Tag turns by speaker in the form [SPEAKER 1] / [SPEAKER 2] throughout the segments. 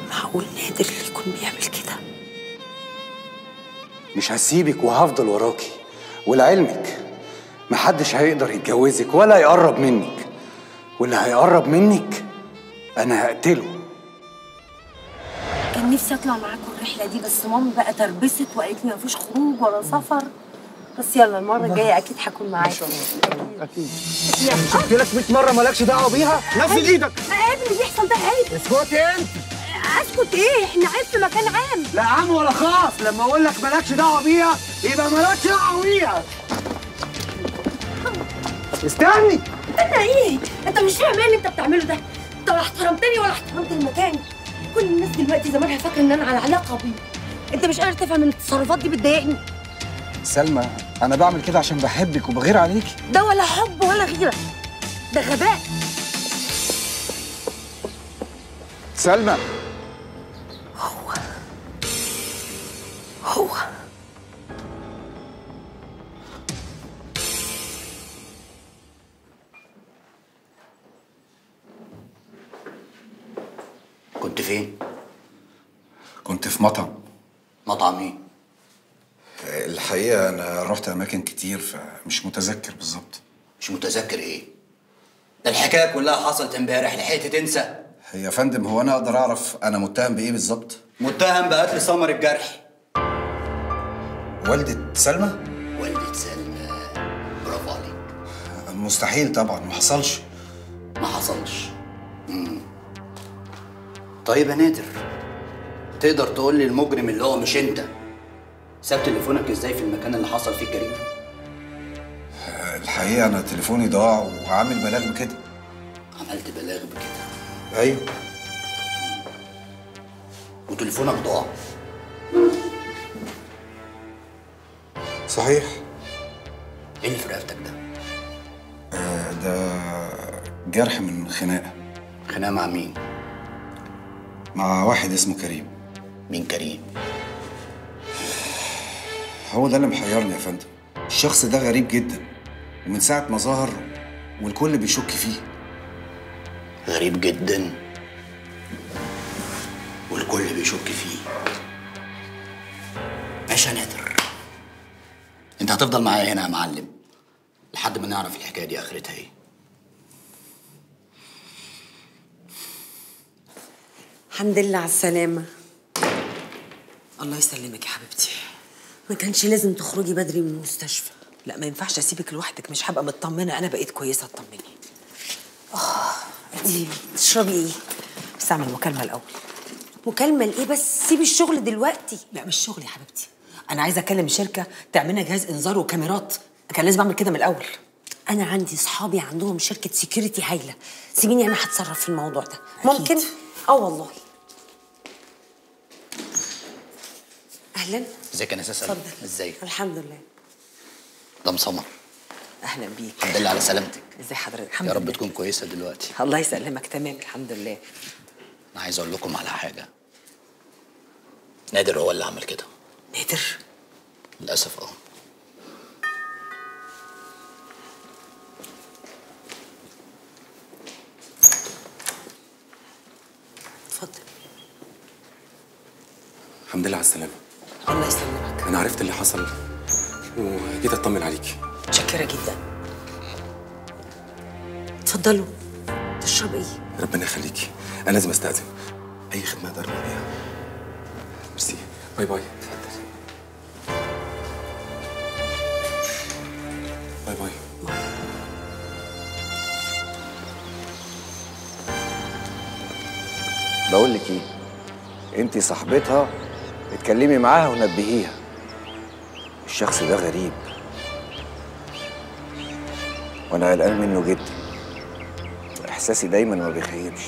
[SPEAKER 1] معقول نادر اللي يكون بيعمل كده
[SPEAKER 2] مش هسيبك وهفضل وراكي ولعلمك محدش هيقدر يتجوزك ولا يقرب منك واللي هيقرب منك انا هقتله
[SPEAKER 1] كان نفسي اطلع معاكم الرحله دي بس مامي بقى تربست وقالت لي مفيش خروج ولا سفر بس يلا المره الجايه اكيد هكون معاكم
[SPEAKER 3] اكيد قلت لك 100 مره مالكش دعوه بيها نزل ايدك
[SPEAKER 1] عيب اللي بيحصل ده عيب
[SPEAKER 3] اسكتي انت
[SPEAKER 1] اسكت ايه احنا عيب في مكان عام
[SPEAKER 3] لا عام ولا خاص لما اقول لك مالكش دعوه بيها يبقى مالكش دعوه بيها استني
[SPEAKER 1] انت ايه انت مش فاهم ايه اللي انت بتعمله ده انت ولا احترمتني ولا احترمت المكان كل الناس دلوقتي زمانها فاكره ان انا على علاقه بيه انت مش قادر تفهم ان التصرفات دي بتضايقني
[SPEAKER 2] سلمى انا بعمل كده عشان بحبك وبغير عليكي
[SPEAKER 1] ده ولا حب ولا غيره ده غباء
[SPEAKER 2] سلمى
[SPEAKER 1] هو هو
[SPEAKER 4] كنت فين؟
[SPEAKER 2] كنت في مطعم
[SPEAKER 4] مطعم ايه؟
[SPEAKER 2] الحقيقه انا رحت اماكن كتير فمش متذكر بالظبط
[SPEAKER 4] مش متذكر ايه؟ ده الحكايه كلها حصلت امبارح لحقت تنسى
[SPEAKER 2] هي يا فندم هو انا اقدر اعرف انا متهم بايه بالظبط
[SPEAKER 4] متهم بقتل سمر الجرحي
[SPEAKER 2] والده سلمى
[SPEAKER 4] والدة سلمى برافو عليك
[SPEAKER 2] مستحيل طبعا ما حصلش
[SPEAKER 4] ما حصلش مم. طيب يا نادر تقدر تقول لي المجرم اللي هو مش انت ساب تليفونك ازاي في المكان اللي حصل فيه الجريمه
[SPEAKER 2] الحقيقه انا تليفوني ضاع وعامل بلاغ بكده
[SPEAKER 4] عملت بلاغ بكده
[SPEAKER 2] ايوه
[SPEAKER 4] وتليفونك ضاع
[SPEAKER 2] صحيح
[SPEAKER 4] ايه اللي في رقبتك ده
[SPEAKER 2] آه، ده جرح من خناقه
[SPEAKER 4] خناقه مع مين
[SPEAKER 2] مع واحد اسمه كريم
[SPEAKER 4] مين كريم
[SPEAKER 2] هو ده اللي محيرني يا فندم الشخص ده غريب جدا ومن ساعه ما ظهر والكل بيشك فيه
[SPEAKER 4] غريب جدا والكل بيشك فيه ماشي يا نادر انت هتفضل معايا هنا يا معلم لحد ما نعرف الحكايه دي اخرتها ايه
[SPEAKER 1] الحمد لله على السلامه
[SPEAKER 5] الله يسلمك يا حبيبتي
[SPEAKER 1] ما كانش لازم تخرجي بدري من المستشفى
[SPEAKER 5] لا ما ينفعش اسيبك لوحدك مش هبقى مطمنه انا بقيت كويسه اطمني
[SPEAKER 1] دي تشربي ايه
[SPEAKER 5] بس اعمل مكالمه الاول
[SPEAKER 1] مكالمه لايه بس سيبي الشغل دلوقتي
[SPEAKER 5] لا مش شغل يا حبيبتي انا عايزه اكلم شركه تعمل لنا جهاز انذار وكاميرات كان لازم اعمل كده من الاول
[SPEAKER 1] انا عندي صحابي عندهم شركه سيكوريتي هايله سيبيني انا هتصرف في الموضوع ده ممكن اه والله اهلا
[SPEAKER 4] ازيك يا ناس
[SPEAKER 1] اتفضل
[SPEAKER 4] ازيك
[SPEAKER 1] الحمد لله
[SPEAKER 4] ده مسمر
[SPEAKER 5] اهلا بيك
[SPEAKER 4] الحمد لله على سلامتك
[SPEAKER 5] ازي حضرتك الحمد
[SPEAKER 4] يا رب
[SPEAKER 5] لله.
[SPEAKER 4] تكون كويسه دلوقتي
[SPEAKER 5] الله يسلمك تمام الحمد لله
[SPEAKER 4] انا عايز اقول لكم على حاجه نادر هو اللي عمل كده
[SPEAKER 5] نادر
[SPEAKER 4] للاسف اه
[SPEAKER 5] اتفضل
[SPEAKER 6] الحمد لله على السلامة
[SPEAKER 5] الله يسلمك
[SPEAKER 6] أنا عرفت اللي حصل وجيت أطمن عليكي
[SPEAKER 5] متشكره جدا
[SPEAKER 1] اتفضلوا تشرب ايه
[SPEAKER 6] ربنا يخليكي أنا لازم أستأذن أي خدمة أقدر أعمل بيها ميرسي باي باي باي باي
[SPEAKER 3] بقول لك ايه انت صاحبتها اتكلمي معاها ونبهيها الشخص ده غريب وانا قلقان منه جدا احساسي دايما ما بيخيبش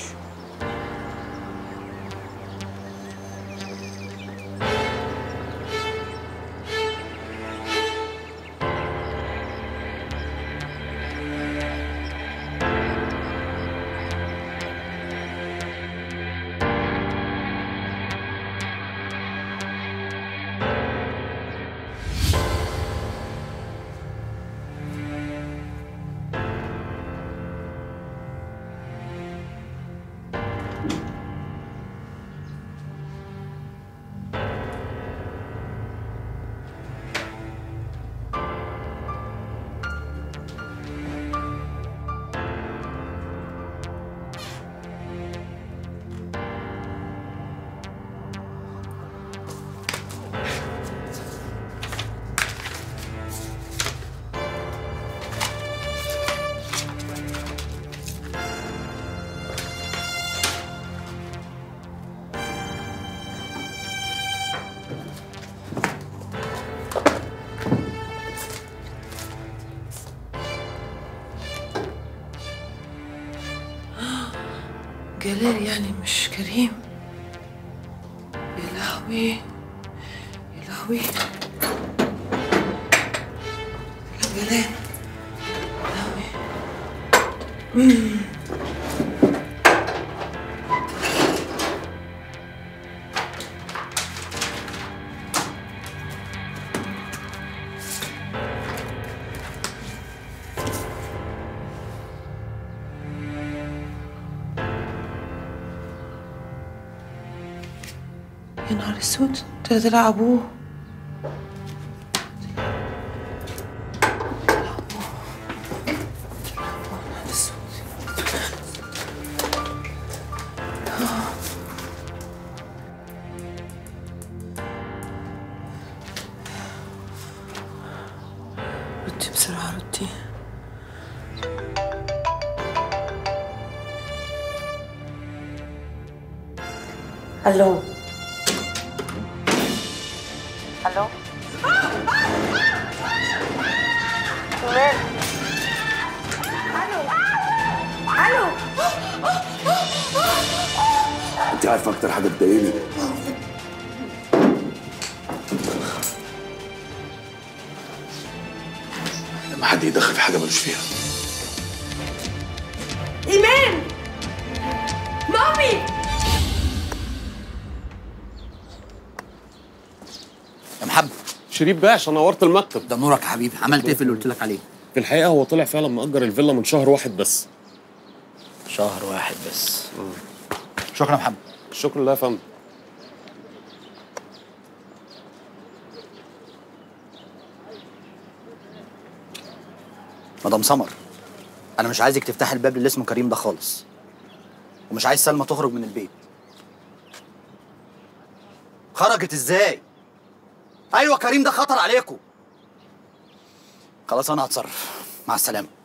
[SPEAKER 7] جلال يعني مش كريم يا لهوي يا لهوي يا جلال يا لهوي يا نهار اسود ده طلع ابوه ردي بسرعة ردي
[SPEAKER 1] الو
[SPEAKER 7] الو
[SPEAKER 6] انت عارفه اكتر حاجه بتضايقني لما حد يدخل في حاجه ملوش فيها
[SPEAKER 1] ايمان مامي
[SPEAKER 4] يا محمد
[SPEAKER 8] شريف باشا نورت المكتب
[SPEAKER 4] ده نورك يا حبيبي عملت ايه في اللي قلت لك عليه
[SPEAKER 8] في الحقيقه هو طلع فعلا مأجر الفيلا من شهر واحد بس
[SPEAKER 4] شهر واحد بس شكرا يا محمد
[SPEAKER 8] الشكر لله يا فندم
[SPEAKER 4] مدام سمر انا مش عايزك تفتحي الباب اللي اسمه كريم ده خالص ومش عايز سلمى تخرج من البيت خرجت ازاي ايوه كريم ده خطر عليكم خلاص انا هتصرف مع السلامه